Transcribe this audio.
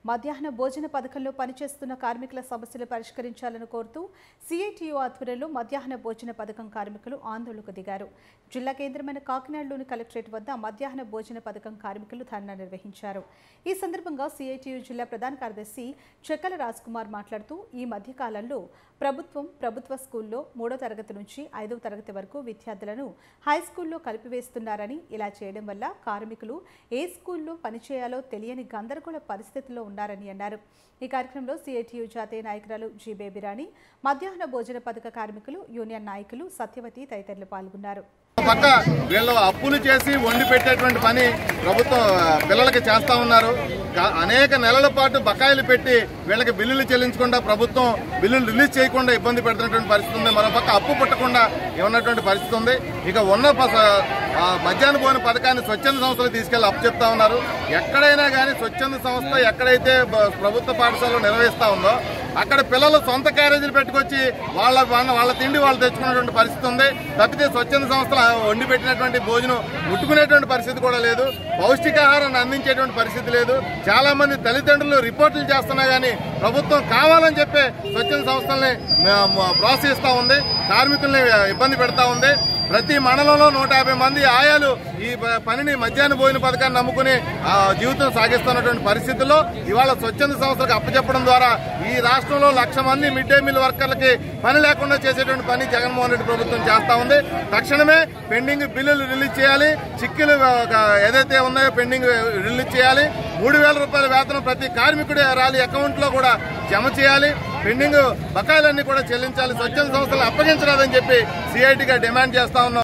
మధ్యాహ్న భోజన పథకంలో పనిచేస్తున్న కార్మికుల సమస్యలు పరిష్కరించాలని కోరుతూ సిఐటియు ఆధ్వర్యంలో మధ్యాహ్న భోజన పథకం కార్మికులు ఆందోళనకు దిగారు జిల్లా కేంద్రమైన కాకినాడలోని కలెక్టరేట్ వద్ద మధ్యాహ్న భోజన పథకం కార్మికులు ధర్నా నిర్వహించారు ఈ సందర్భంగా సిఐటియు జిల్లా ప్రధాన కార్యదర్శి చెక్కల రాజ్ కుమార్ మాట్లాడుతూ ఈ మధ్య కాలంలో ప్రభుత్వం ప్రభుత్వ స్కూల్లో మూడో తరగతి నుంచి ఐదవ తరగతి వరకు విద్యార్థులను హై స్కూల్లో కలిపివేస్తున్నారని ఇలా చేయడం వల్ల కార్మికులు ఏ స్కూల్లో పనిచేయాలో తెలియని గందరగోళ పరిస్థితిలో ఉన్నారని అన్నారు ఈ కార్యక్రమంలో సిఐటియు జాతీయ నాయకురాలు జి బేబిరాణి మధ్యాహ్న భోజన పథక కార్మికులు యూనియన్ నాయకులు సత్యవతి తదితరులు పాల్గొన్నారు పక్క వీళ్ళు అప్పులు చేసి వండి పెట్టేటువంటి పని ప్రభుత్వం ఆ, పిల్లలకి చేస్తా ఉన్నారు కా- అనేక నెలల పాటు బకాయిలు పెట్టి వీళ్ళకి బిల్లులు చెల్లించకుండా ప్రభుత్వం బిల్లులు రిలీజ్ చేయకుండా ఇబ్బంది పెడుతున్నటువంటి పరిస్థితి ఉంది మరో పక్క అప్పు పుట్టకుండా ఉన్నటువంటి పరిస్థితి ఉంది ఇక ఉన్న ప- ఆ, మధ్యాహ్న భోజన పథకాన్ని స్వచ్ఛంద సంస్థలు తీసుకెళ్లి అప్పు చెప్తా ఉన్నారు ఎక్కడైనా కానీ స్వచ్ఛంద సంస్థ ఎక్కడైతే బ- ప్రభుత్వ పాఠశాలలో నిర్వహిస్తా ఉందో అక్కడ పిల్లలు సొంత క్యారేజీలు పెట్టుకొచ్చి వాళ్ళ వాళ్ళ వాళ్ళ తిండి వాళ్ళు తెచ్చుకునేటువంటి పరిస్థితి ఉంది తప్పితే స్వచ్ఛంద సంస్థలు వండి పెట్టినటువంటి భోజనం ముట్టుకునేటువంటి పరిస్థితి కూడా లేదు పౌష్టికాహారాన్ని అందించేటువంటి పరిస్థితి లేదు చాలా మంది తల్లిదండ్రులు రిపోర్టులు చేస్తున్నా గానీ ప్రభుత్వం కావాలని చెప్పి స్వచ్ఛంద సంస్థల్ని మ- మ- ప్రోత్సహిస్తా ఉంది కార్మికుల్ని ఇబ్బంది పెడతా ఉంది ప్రతి మండలంలో నూట యాభై మంది ఆయాలు ఈ ప- పనిని మధ్యాహ్న భోజన పథకాన్ని నమ్ముకుని ఆ, జీవితం సాగిస్తున్నటువంటి పరిస్థితుల్లో ఇవాళ స్వచ్ఛంద సంస్థలకు అప్పచెప్పడం ద్వారా ఈ రాష్ట్రంలో లక్ష మంది మిడ్ డే మీల్ వర్కర్లకి పని లేకుండా చేసేటువంటి పని జగన్మోహన్ రెడ్డి ప్రభుత్వం చేస్తా ఉంది తక్షణమే పెండింగ్ బిల్లులు రిలీజ్ చేయాలి చిక్కులు ఆ, ఏదైతే ఉన్నాయో పెండింగ్ రిలీజ్ చేయాలి మూడు వేల రూపాయల వేతనం ప్రతి కార్మికుడి రాలి అకౌంట్ లో కూడా జమ చేయాలి పెండింగ్ బకాయిలన్నీ కూడా చెల్లించాలి స్వచ్ఛంద సంస్థలు అప్పగించరాదని చెప్పి సిఐటిగా డిమాండ్ చేస్తా ఉన్నాం